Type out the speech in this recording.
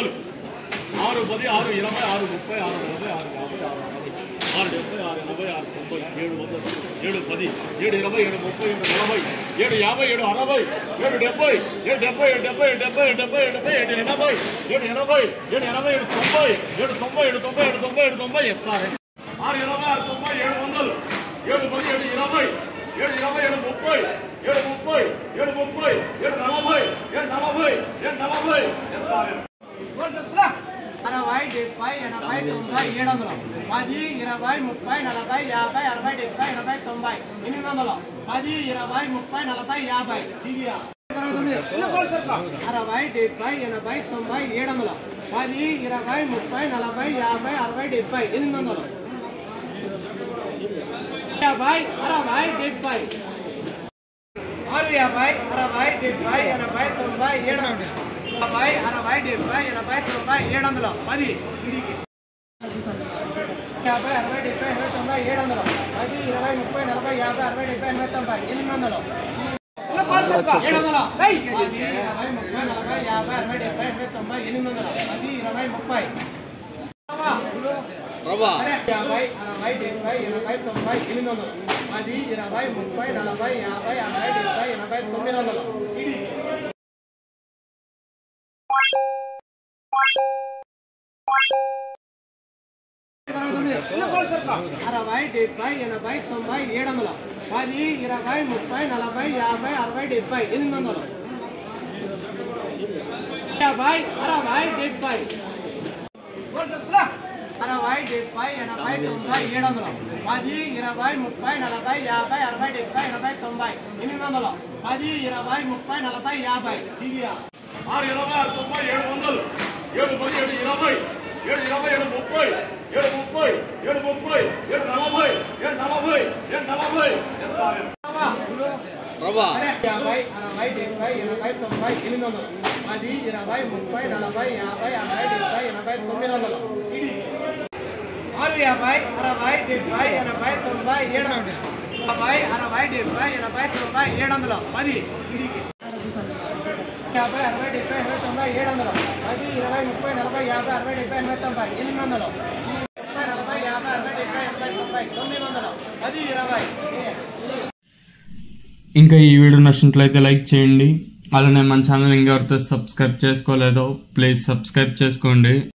వందలు ఆరు పది ఆరు ఇరవై ఆరు ముప్పై ఆరు నలభై ఆరు యాభై ఆరు అరవై ఆరు డెబ్బై ఆరు ఎనభై ఆరు తొంభై ఏడు వందలు ఏడు పది ఏడు ఇరవై ఏడు ముప్పై ఏడు నలభై ఏడు యాభై ఏడు అరవై ఏడు డెబ్బై ఏడు డెబ్బై ఏడు డెబ్బై ఏడు డెబ్బై ఏడు డెబ్బై ఏడు డెబ్బై ఏడు ఎనభై ఏడు ఎనభై ఏడు ఎనభై ఏడు తొంభై ఏడు తొంభై ఏడు తొంభై ఏడు తొంభై ఏడు తొంభై ఎస్ఆర్ ఆరు ఇరవై ఆరు తొంభై ఏడు వందలు ఏడు పది ఏడు ఇరవై ఏడు ఇరవై ఏడు ముప్పై ఏడు ముప్పై ఏడు ముప్పై ఏడు నలభై ఏడు నలభై ఏడు నలభై ఎస్ఆర్ అరవై డెబ్బై ఎనభై తొంభై ఏడు వందలు పది ఇరవై ముప్పై నలభై యాభై అరవై డెబ్బై ఎనభై తొంభై ఎనిమిది వందలు పది ఇరవై ముప్పై నలభై యాభై దివ్య అరవై డెబ్బై ఎనభై తొంభై ఏడు వందలు పది ఇరవై ముప్పై నలభై యాభై అరవై డెబ్బై ఎనిమిది వందలు యాభై అరవై డెబ్బై ఆరు యాభై అరవై డెబ్బై ఎనభై తొంభై ఏడు వందలు యాభై అరవై డెబ్బై ఎనభై తొంభై ఏడు వందలు పది ఇడికి యాభై అరవై డెబ్బై ఎనభై తొంభై ఏడు వందలు పది ఇరవై ముప్పై నలభై యాభై అరవై డెబ్బై ఎనభై తొంభై ఎనిమిది వందలు ఏడు వందలు పది ఇరవై ముప్పై నలభై యాభై అరవై డెబ్బై ఎనభై తొంభై ఎనిమిది వందలు పది ఇరవై ముప్పై సరే, యాభై అరవై డెబ్బై ఎనభై తొంభై ఎనిమిది వందలు పది ఇరవై ముప్పై నలభై యాభై అరవై డెబ్బై ఎనభై తొమ్మిది వందలు ఇది అరవై డెబ్బై ఎనభై తొంభై ఏడు వందలు పది ఇరవై ముప్పై నలభై యాభై అరవై డెబ్బై ఎనిమిది వందలు యాభై అరవై డెబ్బై అరవై డెబ్బై ఎనభై తొంభై ఏడు వందలు పది ఇరవై ముప్పై నలభై యాభై అరవై డెబ్బై ఎనభై తొంభై ఎనిమిది వందలు పది ఇరవై ముప్పై నలభై యాభై దివ్య ఆరు ఇరవై ఆరు తొంభై ఏడు వందలు ఏడు పది ఏడు ఇరవై ఏడు ఇరవై ఏడు ముప్పై ఏడు ముప్పై ఏడు ముప్పై ఏడు నలభై ఏడు నలభై ఏడు నలభై ఎస్ఆర్ సరే, యాభై అరవై డెబ్బై ఎనభై తొంభై ఎనిమిది వందలు పది ఇరవై ముప్పై నలభై యాభై అరవై డెబ్బై ఎనభై తొమ్మిది వందలు ఇది ఆరు యాభై అరవై డెబ్బై ఎనభై తొంభై ఏడు వందలు యాభై అరవై డెబ్బై ఎనభై తొంభై ఏడు వందలు పది ఇడికి యాభై అరవై డెబ్బై ఎనభై తొంభై ఏడు వందలు పది ఇరవై ముప్పై నలభై యాభై అరవై డెబ్బై ఎనభై తొంభై ఎనిమిది వందలు ముప్పై నలభై యాభై అరవై డెబ్బై ఎనభై తొంభై తొమ్మిది వందలు పది ఇరవై ఇంకా ఈ వీడియో నచ్చినట్లయితే లైక్ చేయండి అలానే మన ఛానల్ ఇంకెవరితో సబ్స్క్రైబ్ చేసుకోలేదో ప్లీజ్ సబ్స్క్రైబ్ చేసుకోండి